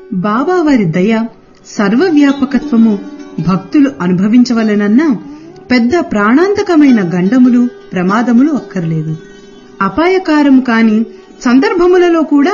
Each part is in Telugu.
బాబా వారి దయ సర్వవ్యాపకత్వము భక్తులు అనుభవించవలెనన్నా పెద్ద ప్రాణాంతకమైన గండములు ప్రమాదములు అక్కర్లేదు అపాయకారము కాని సందర్భములలో కూడా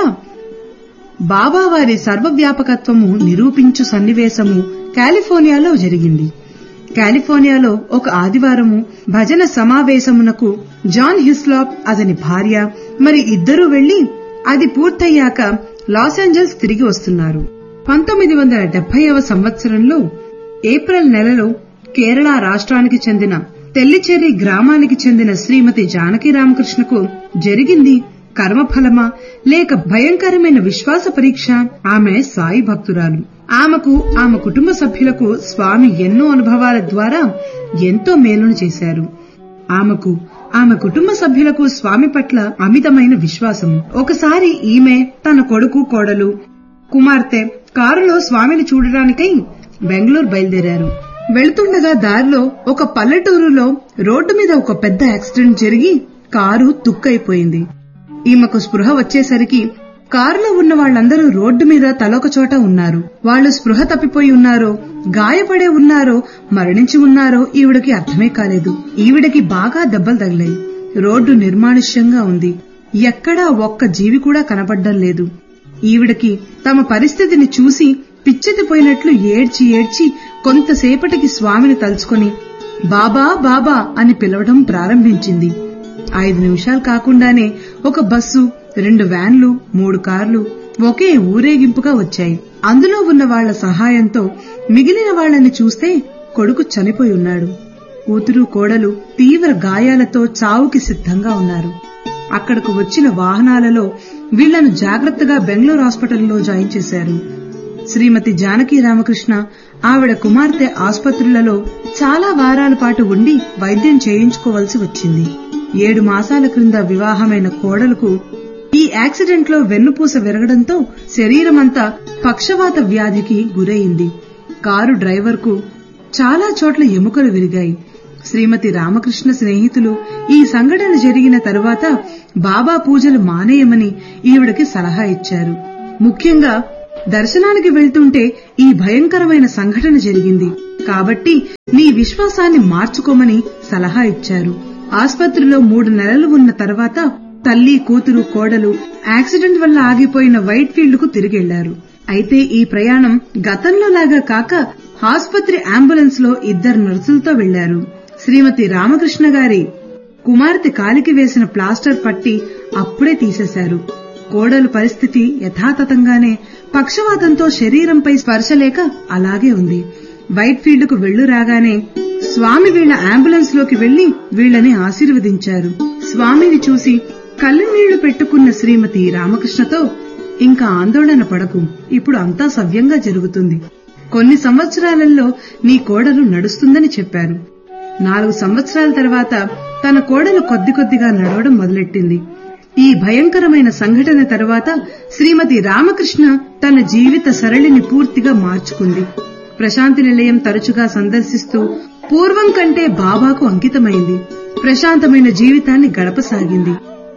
బాబా వారి సర్వవ్యాపకత్వము నిరూపించు సన్నివేశము కాలిఫోర్నియాలో జరిగింది కాలిఫోర్నియాలో ఒక ఆదివారము భజన సమావేశమునకు జాన్ హిస్లాప్ అతని భార్య మరి ఇద్దరూ వెళ్లి అది పూర్తయ్యాక లాస్ ఏంజల్స్ తిరిగి వస్తున్నారు పంతొమ్మిది వందల డెబ్బైవ సంవత్సరంలో ఏప్రిల్ నెలలో కేరళ రాష్ట్రానికి చెందిన తెల్లిచేరి గ్రామానికి చెందిన శ్రీమతి జానకి రామకృష్ణకు జరిగింది కర్మఫలమా లేక భయంకరమైన విశ్వాస పరీక్ష ఆమె సాయి భక్తురాలు ఆమెకు ఆమె కుటుంబ సభ్యులకు స్వామి ఎన్నో అనుభవాల ద్వారా ఎంతో మేలును చేశారు ఆమెకు ఆమె కుటుంబ సభ్యులకు స్వామి పట్ల అమితమైన విశ్వాసము ఒకసారి ఈమె తన కొడుకు కోడలు కుమార్తె కారులో స్వామిని చూడడానికై బెంగళూరు బయలుదేరారు వెళ్తుండగా దారిలో ఒక పల్లెటూరులో రోడ్డు మీద ఒక పెద్ద యాక్సిడెంట్ జరిగి కారు తుక్కైపోయింది ఈమెకు స్పృహ వచ్చేసరికి కారులో ఉన్న వాళ్ళందరూ రోడ్డు మీద తలొక చోట ఉన్నారు వాళ్ళు స్పృహ తప్పిపోయి ఉన్నారో గాయపడే ఉన్నారో మరణించి ఉన్నారో ఈవిడకి అర్థమే కాలేదు ఈవిడకి బాగా దెబ్బలు తగిలాయి రోడ్డు నిర్మానుష్యంగా ఉంది ఎక్కడా ఒక్క జీవి కూడా కనపడ్డం లేదు ఈవిడకి తమ పరిస్థితిని చూసి పిచ్చెత్తిపోయినట్లు ఏడ్చి ఏడ్చి కొంతసేపటికి స్వామిని తలుచుకొని బాబా బాబా అని పిలవడం ప్రారంభించింది ఐదు నిమిషాలు కాకుండానే ఒక బస్సు రెండు వ్యాన్లు మూడు కార్లు ఒకే ఊరేగింపుగా వచ్చాయి అందులో ఉన్న వాళ్ల సహాయంతో మిగిలిన వాళ్లని చూస్తే కొడుకు చనిపోయి ఉన్నాడు కూతురు కోడలు తీవ్ర గాయాలతో చావుకి సిద్ధంగా ఉన్నారు అక్కడకు వచ్చిన వాహనాలలో వీళ్లను జాగ్రత్తగా బెంగళూరు హాస్పిటల్లో జాయిన్ చేశారు శ్రీమతి జానకి రామకృష్ణ ఆవిడ కుమార్తె ఆసుపత్రులలో చాలా వారాల పాటు ఉండి వైద్యం చేయించుకోవలసి వచ్చింది ఏడు మాసాల క్రింద వివాహమైన కోడలకు ఈ యాక్సిడెంట్ లో వెన్నుపూస విరగడంతో శరీరమంతా పక్షవాత వ్యాధికి గురైంది కారు డ్రైవర్ కు చాలా చోట్ల ఎముకలు విరిగాయి శ్రీమతి రామకృష్ణ స్నేహితులు ఈ సంఘటన జరిగిన తరువాత బాబా పూజలు మానేయమని ఈవిడకి సలహా ఇచ్చారు ముఖ్యంగా దర్శనానికి వెళ్తుంటే ఈ భయంకరమైన సంఘటన జరిగింది కాబట్టి నీ విశ్వాసాన్ని మార్చుకోమని సలహా ఇచ్చారు ఆస్పత్రిలో మూడు నెలలు ఉన్న తర్వాత తల్లి కూతురు కోడలు యాక్సిడెంట్ వల్ల ఆగిపోయిన వైట్ ఫీల్డ్ కు తిరిగెళ్లారు అయితే ఈ ప్రయాణం గతంలో లాగా కాక ఆస్పత్రి అంబులెన్స్ లో ఇద్దరు నర్సులతో వెళ్లారు శ్రీమతి రామకృష్ణ గారి కుమార్తె కాలికి వేసిన ప్లాస్టర్ పట్టి అప్పుడే తీసేశారు కోడలు పరిస్థితి యథాతథంగానే పక్షవాతంతో శరీరంపై స్పర్శ లేక అలాగే ఉంది వైట్ ఫీల్డ్ కు వెళ్లు రాగానే స్వామి వీళ్ల అంబులెన్స్ లోకి వెళ్లి వీళ్లని ఆశీర్వదించారు స్వామిని చూసి కళ్ళు నీళ్లు పెట్టుకున్న శ్రీమతి రామకృష్ణతో ఇంకా ఆందోళన పడకు ఇప్పుడు అంతా సవ్యంగా జరుగుతుంది కొన్ని సంవత్సరాలలో నీ కోడలు నడుస్తుందని చెప్పారు నాలుగు సంవత్సరాల తర్వాత తన కోడలు కొద్ది కొద్దిగా నడవడం మొదలెట్టింది ఈ భయంకరమైన సంఘటన తర్వాత శ్రీమతి రామకృష్ణ తన జీవిత సరళిని పూర్తిగా మార్చుకుంది ప్రశాంతి నిలయం తరచుగా సందర్శిస్తూ పూర్వం కంటే బాబాకు అంకితమైంది ప్రశాంతమైన జీవితాన్ని గడపసాగింది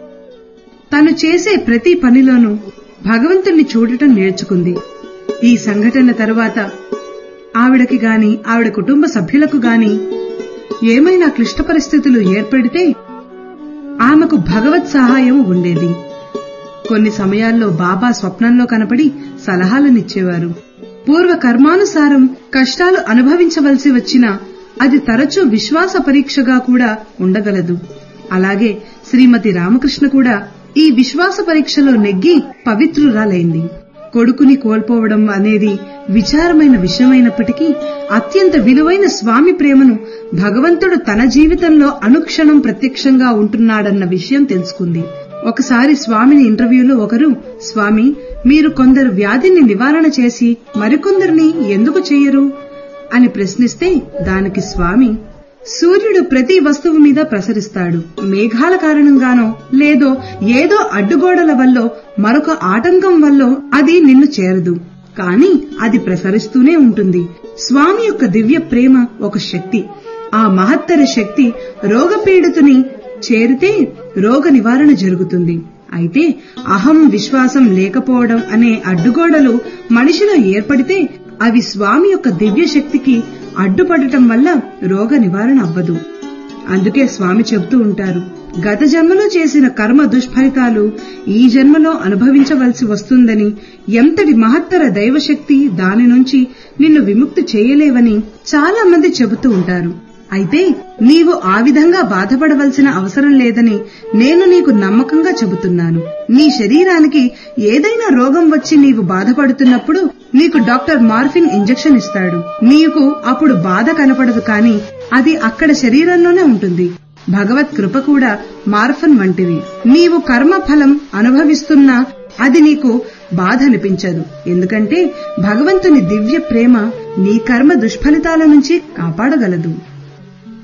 తను చేసే ప్రతి పనిలోనూ భగవంతుణ్ణి చూడటం నేర్చుకుంది ఈ సంఘటన తరువాత ఆవిడకి గాని ఆవిడ కుటుంబ సభ్యులకు గాని ఏమైనా క్లిష్ట పరిస్థితులు ఏర్పడితే ఆమెకు భగవత్ సహాయం ఉండేది కొన్ని సమయాల్లో బాబా స్వప్నంలో కనపడి సలహాలనిచ్చేవారు పూర్వ కర్మానుసారం కష్టాలు అనుభవించవలసి వచ్చినా అది తరచూ విశ్వాస పరీక్షగా కూడా ఉండగలదు అలాగే శ్రీమతి రామకృష్ణ కూడా ఈ విశ్వాస పరీక్షలో నెగ్గి పవిత్రురాలైంది కొడుకుని కోల్పోవడం అనేది విచారమైన విషయమైనప్పటికీ అత్యంత విలువైన స్వామి ప్రేమను భగవంతుడు తన జీవితంలో అనుక్షణం ప్రత్యక్షంగా ఉంటున్నాడన్న విషయం తెలుసుకుంది ఒకసారి స్వామిని ఇంటర్వ్యూలో ఒకరు స్వామి మీరు కొందరు వ్యాధిని నివారణ చేసి మరికొందరిని ఎందుకు చెయ్యరు అని ప్రశ్నిస్తే దానికి స్వామి సూర్యుడు ప్రతి వస్తువు మీద ప్రసరిస్తాడు మేఘాల కారణంగానో లేదో ఏదో అడ్డుగోడల వల్లో మరొక ఆటంకం వల్లో అది నిన్ను చేరదు కాని అది ప్రసరిస్తూనే ఉంటుంది స్వామి యొక్క దివ్య ప్రేమ ఒక శక్తి ఆ మహత్తర శక్తి రోగపీడితుని చేరితే రోగ నివారణ జరుగుతుంది అయితే అహం విశ్వాసం లేకపోవడం అనే అడ్డుగోడలు మనిషిలో ఏర్పడితే అవి స్వామి యొక్క దివ్య శక్తికి అడ్డుపడటం వల్ల రోగ నివారణ అవ్వదు అందుకే స్వామి చెబుతూ ఉంటారు గత జన్మలో చేసిన కర్మ దుష్ఫలితాలు ఈ జన్మలో అనుభవించవలసి వస్తుందని ఎంతటి మహత్తర దైవశక్తి దాని నుంచి నిన్ను విముక్తి చేయలేవని చాలా మంది చెబుతూ ఉంటారు అయితే నీవు ఆ విధంగా బాధపడవలసిన అవసరం లేదని నేను నీకు నమ్మకంగా చెబుతున్నాను నీ శరీరానికి ఏదైనా రోగం వచ్చి నీవు బాధపడుతున్నప్పుడు నీకు డాక్టర్ మార్ఫిన్ ఇంజెక్షన్ ఇస్తాడు నీకు అప్పుడు బాధ కనపడదు కానీ అది అక్కడ శరీరంలోనే ఉంటుంది భగవత్ కృప కూడా మార్ఫన్ వంటిది నీవు కర్మ ఫలం అనుభవిస్తున్నా అది నీకు బాధ అనిపించదు ఎందుకంటే భగవంతుని దివ్య ప్రేమ నీ కర్మ దుష్ఫలితాల నుంచి కాపాడగలదు